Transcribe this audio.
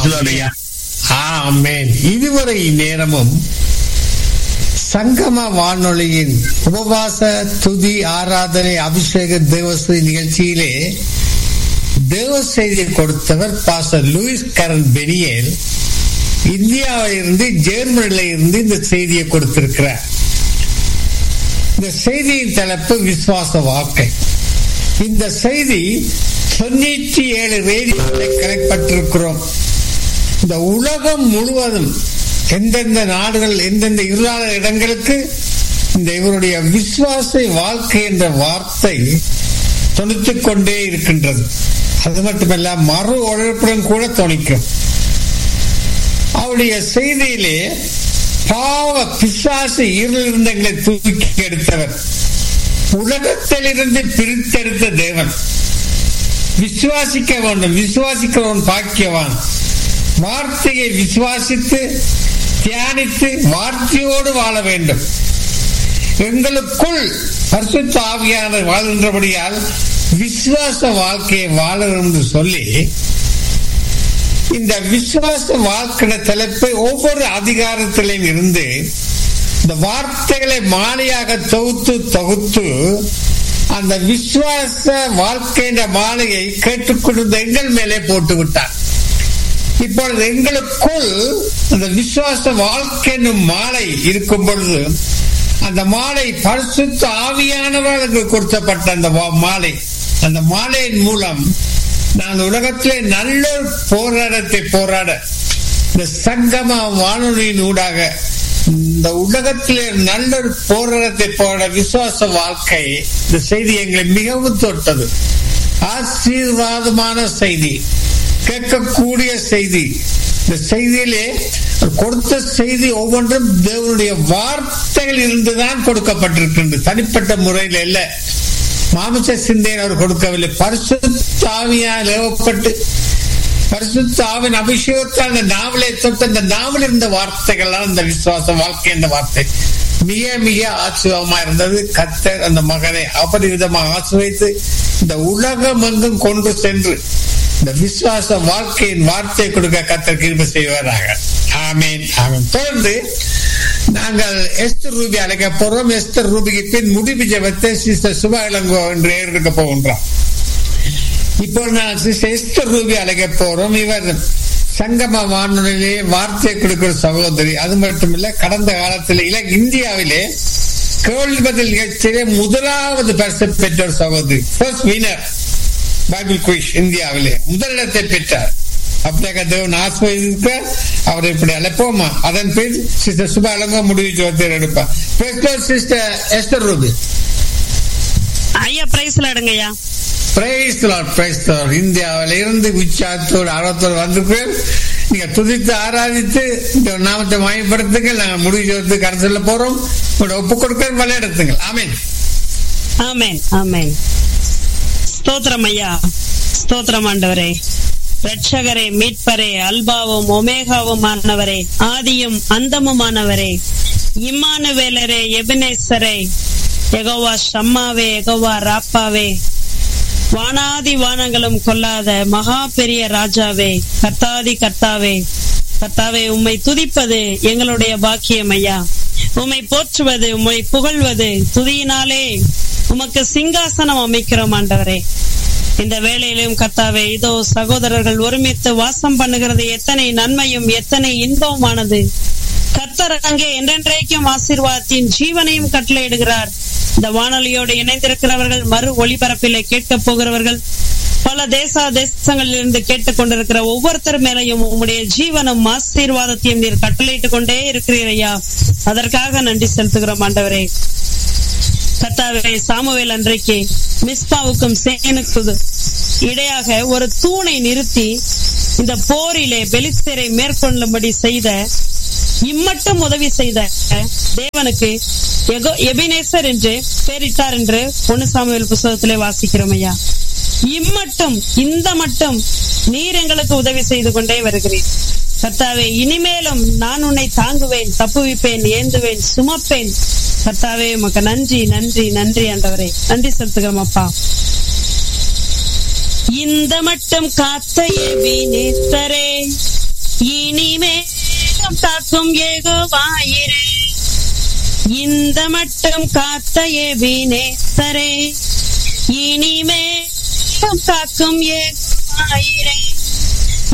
சொல்லுங்கய்யா ஆமென் இதுவரை நேரமும் சங்கம வானொலியின் உபவாச துதி ஆராதனை அபிஷேக தேவஸ்ரீ நிகழ்ச்சியிலே தேவ செய்தியை கொடுத்தவர் பாச லூயிஸ் கரன் பெனியல் இந்தியாவில இருந்து ஜெர்மனில இருந்து இந்த செய்தியை கொடுத்திருக்கிறார் இந்த செய்தியின் தலைப்பு விசுவாச வாக்கை இந்த செய்தி தொண்ணூற்றி ஏழு ரேடியோவில் கலைப்பட்டிருக்கிறோம் இந்த உலகம் முழுவதும் எந்தெந்த நாடுகள் எந்தெந்த இருளாத இடங்களுக்கு இந்த இவருடைய விசுவாச வாழ்க்கை என்ற வார்த்தை தொணித்துக் கொண்டே இருக்கின்றது அது மட்டுமல்ல மறு உழைப்புடன் கூட தொணிக்கும் அவருடைய செய்தியிலே பாவ பிசாசு இருளிருந்தங்களை தூக்கி எடுத்தவர் உலகத்திலிருந்து பிரித்தெடுத்த தேவன் விசுவாசிக்க வேண்டும் விசுவாசிக்கிறவன் பாக்கியவான் வார்த்தையை விசுவாசித்து தியானித்து வார்த்தையோடு வாழ வேண்டும் எங்களுக்குள் பரிசுத்த ஆவியானவர் வாழ்கின்றபடியால் விசுவாச வாழ்க்கையை வாழ என்று சொல்லி இந்த விசுவாச வாழ்க்கை தலைப்பை ஒவ்வொரு அதிகாரத்திலையும் இருந்து இந்த வார்த்தைகளை மாலையாக தொகுத்து தொகுத்து அந்த விசுவாச வாழ்க்கையின் மாலையை கேட்டுக்கொண்டிருந்த எங்கள் மேலே போட்டு விட்டார் இப்பொழுது எங்களுக்குள் அந்த விசுவாச வாழ்க்கை என்னும் மாலை இருக்கும் பொழுது அந்த மாலை பரிசுத்த ஆவியானவர்களுக்கு கொடுக்கப்பட்ட அந்த மாலை அந்த மாலையின் மூலம் நான் உலகத்திலே நல்ல போராட்டத்தை போராட இந்த சங்கம வானொலியின் ஊடாக இந்த உலகத்திலே நல்ல ஒரு போராட்டத்தை போராட விசுவாச வாழ்க்கை இந்த செய்தி எங்களை மிகவும் தொட்டது ஆசீர்வாதமான செய்தி கேட்கக்கூடிய செய்தி இந்த செய்தியிலே கொடுத்த செய்தி ஒவ்வொன்றும் தேவனுடைய வார்த்தைகள் இருந்துதான் கொடுக்கப்பட்டிருக்கின்றது தனிப்பட்ட முறையில் அல்ல மாமிச சிந்தையில் அவர் கொடுக்கவில்லை பரிசுத்தாவியால் ஏவப்பட்டு பரிசுத்தாவின் அபிஷேகத்தால் அந்த நாவலை தொட்டு அந்த நாவல் இருந்த வார்த்தைகள் அந்த விசுவாச வாழ்க்கை என்ற வார்த்தை மிக மிக ஆச்சரியமா இருந்தது கத்தர் அந்த மகனை அபரிவிதமாக ஆசிரியத்து இந்த உலகம் எங்கும் கொண்டு சென்று இந்த விசுவாச வாழ்க்கையின் வார்த்தை கொடுக்க கத்தர் கிருப செய்வாராக ஆமேன் ஆமேன் தொடர்ந்து நாங்கள் எஸ்தர் ரூபி அழைக்க போறோம் எஸ்தர் ரூபிக்கு பின் முடிவு ஜபத்தை சிஸ்டர் சுபா இளங்கோ என்று எடுக்க போகின்றோம் இப்போ நான் சிஸ்டர் எஸ்தர் ரூபி அழைக்க போறோம் இவர் சங்கம வானொலியிலே வார்த்தை கொடுக்கிற சகோதரி அது மட்டும் இல்ல கடந்த காலத்தில் இல இந்தியாவிலே கேள்வி பதில் நிகழ்ச்சியிலே முதலாவது பரிசு பெற்ற ஒரு சகோதரி ஃபர்ஸ்ட் வினர் பைபிள் குயிஷ் இந்தியாவிலே முதலிடத்தை பெற்றார் அப்படியாக தேவன் ஆஸ்வதிக்க அவரை இப்படி அழைப்போமா அதன் பின் சிஸ்டர் சுபா அலங்க முடிவு ஜோதியர் எடுப்பார் சிஸ்டர் எஸ்டர் ரூபி ஐயா பிரைஸ்ல எடுங்கய்யா பிரைஸ் லார்ட் பிரைஸ் லார்ட் இந்தியாவில இருந்து உச்சாத்தோடு ஆர்வத்தோடு வந்திருக்கிறேன் நீங்க துதித்து ஆராதித்து இந்த நாமத்தை மயப்படுத்துங்கள் நாங்கள் முடிவு ஜோத்து கருத்துல போறோம் உங்களோட ஒப்பு கொடுக்க விளையாடுத்துங்கள் ஆமீன் ஆமேன் ஆமேன் ஸ்தோத்திரம் ஐயா ஸ்தோத்திரம் ஆண்டவரே ரட்சகரே மீட்பரே அல்பாவும் ஒமேகாவும் ஆனவரே ஆதியும் அந்தமுமானவரே இம்மானுவேலரே எபினேசரே எகோவா ஷம்மாவே எகோவா ராப்பாவே வானாதி வானங்களும் கொல்லாத மகா பெரிய ராஜாவே கர்த்தாதி கர்த்தாவே கர்த்தாவே உம்மை துதிப்பது எங்களுடைய பாக்கியம் ஐயா உம்மை போற்றுவது உம்மை புகழ்வது துதியினாலே உமக்கு சிங்காசனம் அமைக்கிறோம் ஆண்டவரே இந்த வேளையிலும் கர்த்தாவே இதோ சகோதரர்கள் ஒருமித்து வாசம் பண்ணுகிறது எத்தனை நன்மையும் எத்தனை இன்பமானது கர்த்தர் அங்கே என்றென்றைக்கும் ஆசீர்வாதத்தின் ஜீவனையும் கட்டளையிடுகிறார் இந்த வானொலியோடு இணைந்திருக்கிறவர்கள் மறு ஒளிபரப்பிலே கேட்க போகிறவர்கள் பல தேச தேசங்களில் இருந்து கேட்டுக் கொண்டிருக்கிற ஒவ்வொருத்தர் மேலையும் உம்முடைய ஜீவனும் ஆசீர்வாதத்தையும் நீர் கட்டளையிட்டுக் கொண்டே இருக்கிறீரையா அதற்காக நன்றி செலுத்துகிறோம் ஆண்டவரே கத்தாவே சாமுவேல் அன்றைக்கு மிஸ்பாவுக்கும் சேனுக்கு இடையாக ஒரு தூணை நிறுத்தி இந்த போரிலே பெலிஸ்தரை மேற்கொள்ளும்படி செய்த இம்மட்டும் உதவி செய்த தேவனுக்கு எபினேசர் என்று பெயரிட்டார் என்று பொண்ணு சாமுவேல் புஸ்தகத்திலே வாசிக்கிறோம் ஐயா இம்மட்டும் இந்த மட்டும் நீர் எங்களுக்கு உதவி செய்து கொண்டே வருகிறேன் கர்த்தாவே இனிமேலும் நான் உன்னை தாங்குவேன் தப்புவிப்பேன் ஏந்துவேன் சுமப்பேன் கர்த்தாவே உமக்கு நன்றி நன்றி நன்றி ஆண்டவரே நன்றி செலுத்துகிறோம் அப்பா இந்த மட்டும் காத்த எபினேசரே காக்கும் ஏகோவாயிரே இந்த மட்டும் காத்த ஏபினேசரே இனிமே காக்கும் ஏகோவாயிரே